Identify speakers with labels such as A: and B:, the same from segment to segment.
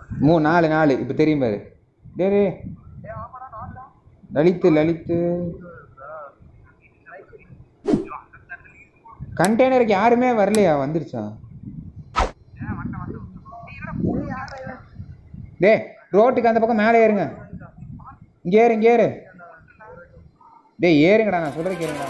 A: மூ நாலு நாலு இப்போ தெரியும் பாரு டே டே லலித்து லலித்து கண்டெய்னருக்கு யாருமே வரலையா வந்துருச்சா டே ரோட்டுக்கு அந்த பக்கம் மேலே ஏறுங்க இங்கே ஏறு இங்கே ஏறு டேய் ஏறுங்கடா நான் சொல்கிறேன் கேளுங்கடா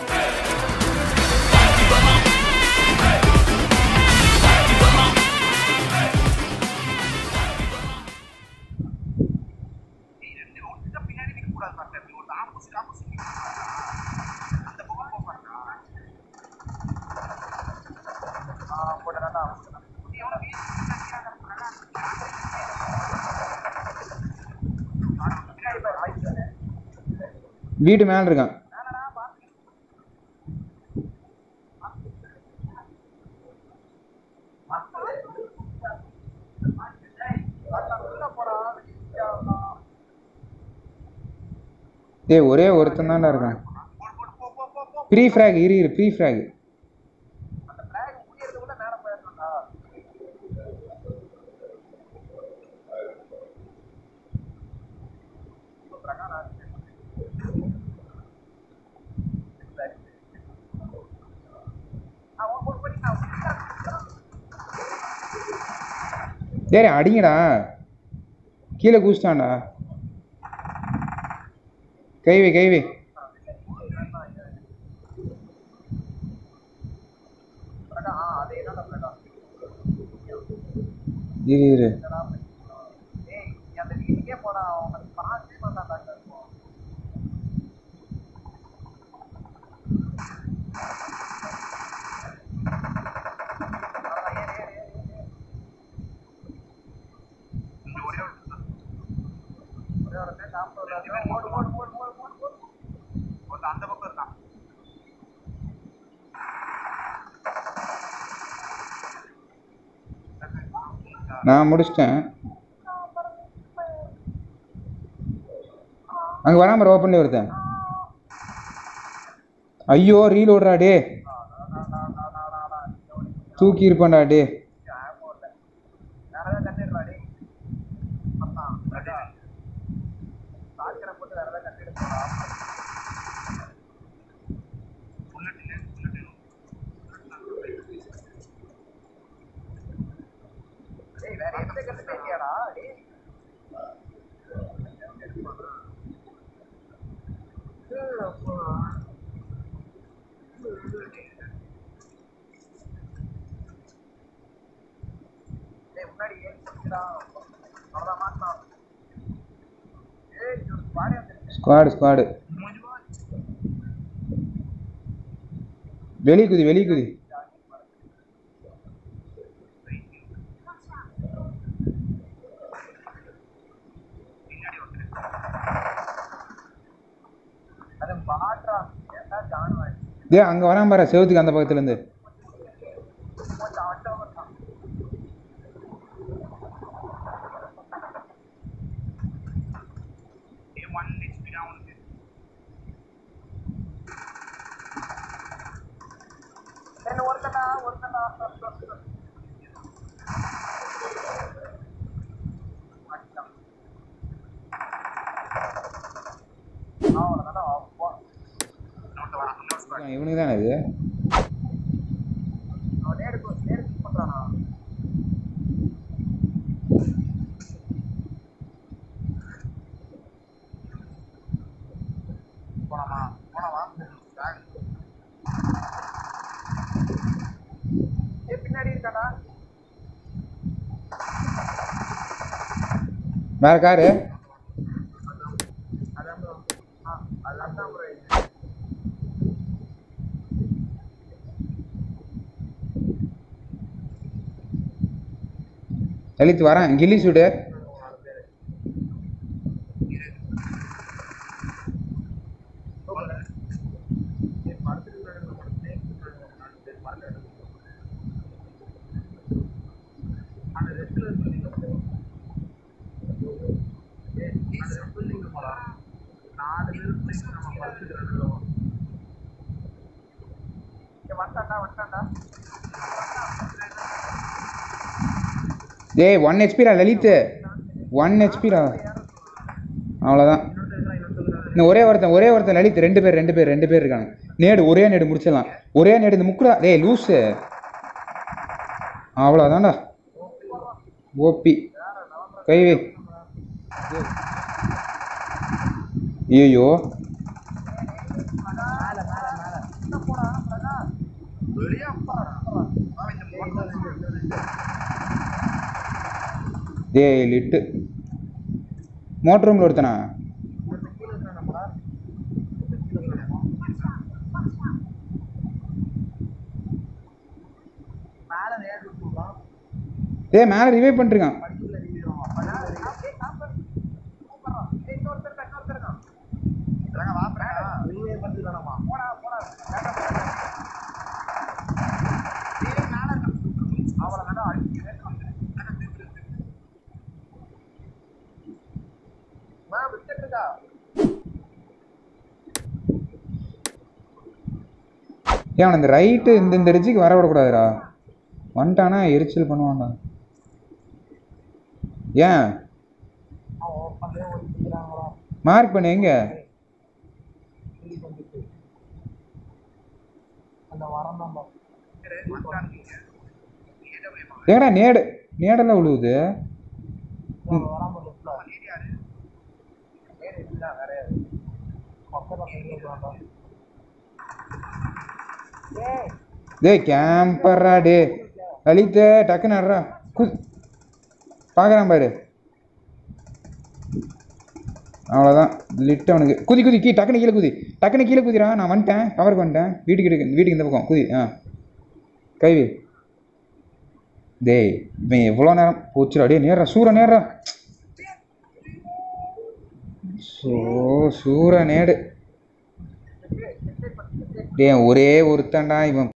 A: வீட்டு மேலே இருக்கான் டேய் ஒரே ஒருத்தன் தான்டா இருக்கான் ப்ரீ ஃப்ராக் இரு இரு ப்ரீ ஃப்ராக் டேய் அடிங்கடா கீழே குதிச்சிட்டான்டா கைவி கைவி இரு இரு
B: அந்த பக்கம் இருக்கான்
A: நான் முடிச்சிட்டேன் அங்கே வராம ஓப்பன் பண்ணி ஒருத்தன் ஐயோ ரீல் ஓடுறா டே தூக்கி இருப்பான்டா டே
B: வேற ஏதாவது கண்டிருவா டேய் அம்மா சாக்கரை போட்டு வேற ஏதாவது கண்டிட்டு போடா டேய் வேற எந்த கண்டு பேசியாடா டேய் டேய் முன்னாடி ஏறி போச்சுடா அவ்வளோதான் மாட்டான் ஏய் இது ஒரு பாடி வந்துருச்சு
A: ஸ்குவாடு ஸ்குவாடு வெளியே குதி வெளியே குதி
B: அது பாடுறா ஏன்டா ஜானுவாய்
A: டே அங்கே வராம பாரு செவத்துக்கு அந்த பக்கத்துலேருந்து
B: கொஞ்சம் அட்டம் வந்தான் ஒன் ஹெச்பி தான் உனக்கு என்ன ஒருத்தனா ஒருத்தனா அவ்வளோதான் அப்பா இன்னொருத்த வரான் இன்னொரு
A: இவனுக்கு தானே இது
B: அவன் நேரு நேரு கிக் பண்றானா போலாமா போலாமா பேக் ஏ பின்னாடி இருக்காடா
A: வேற காரு
B: அதான் bro. ஆ அதான் தான் bro இது.
A: லலித் வரேன் கில்லி சூடு
B: வந்தாண்டா வந்தாண்டா
A: டேய் ஒன் ஹெச்பிடா லலித் ஒன் ஹெச்பிடா அவ்வளோதான் இன்னும் ஒரே ஒருத்தன் ஒரே ஒருத்தன் லலித் ரெண்டு பேர் ரெண்டு பேர் ரெண்டு பேர் இருக்காங்க நேடு ஒரே நேடு முடிச்சிடலாம் ஒரே நேடு இந்த முக்குடா டேய் லூஸு அவ்வளோதான்டா ஓபி கை வை ஐயோ
B: வெளியே உட்காரா அவன் இந்த மோட்டர்
A: டேய் லிட்டு மோட்டர் ரூமில் ஒருத்தனா
B: கீழே இருக்கிற நம்மளா கீழே இருக்கிற மேல நேர் விட்டுலாம்
A: டேய் மேலே ரிவைவ் பண்ணிருக்கான்
B: படிக்கல நிறுத்திடுவாங்க படிக்கல சூப்பரா ஏய் இன்னொருத்தர் இருக்கா, இன்னொருத்தர் இருக்கான். இல்லைங்க, வாப்புறேன். நீயே பண்ணிக்கலாமா? போடா, போடா. வேண்டாம், வேண்டாம். ஏய், மேல இருக்கான். அவ்வளவுதான்டா, அடிச்சு வேணும் வந்து. அதான் திருப்பி இருக்கு. மா, விட்டுட்டு இருக்கா?
A: ஏன் அவன் இந்த ரைட்டு இந்த இந்த ரிஜிக்கு வர விடக்கூடாதுடா வந்துட்டானா எரிச்சல் பண்ணுவான்டா ஏன்
B: அவன் ஓப்பன்லயே ஒதுக்கிக்கிறாங்களா?
A: மார்க் பண்ணு எங்க
B: கிளி வந்துட்டு. அந்த வரம் நம்ம
A: ஏடா நேடு நேடெல்லாம் விழுவுது
B: வராம இருக்குல்ல. நேரு இல்ல, வேற யாரு? பக்கத்துல கையில வேண்டாம். ஏய்
A: டேய் கேம்பர்ரா டே லலித் டக்குன்னு நடுறா கு பார்க்குறான் பாரு அவ்வளோதான் லிட் அவனுக்கு குதி குதி கீ டக்குனு கீழே குதி டக்குனு கீழே குதிரா நான் வந்துட்டேன் கவருக்கு வந்துட்டேன் வீட்டுக்கு இருக்கு- வீட்டுக்கு இந்த பக்கம் குதி ஆ கைவி டேய் இவன் எவ்வளோ நேரம் போச்சுடா டேய் நேர்றா சூற நேர்றா ஸோ சூற நேடு டேய் ஒரே ஒருத்தன்டா இவன்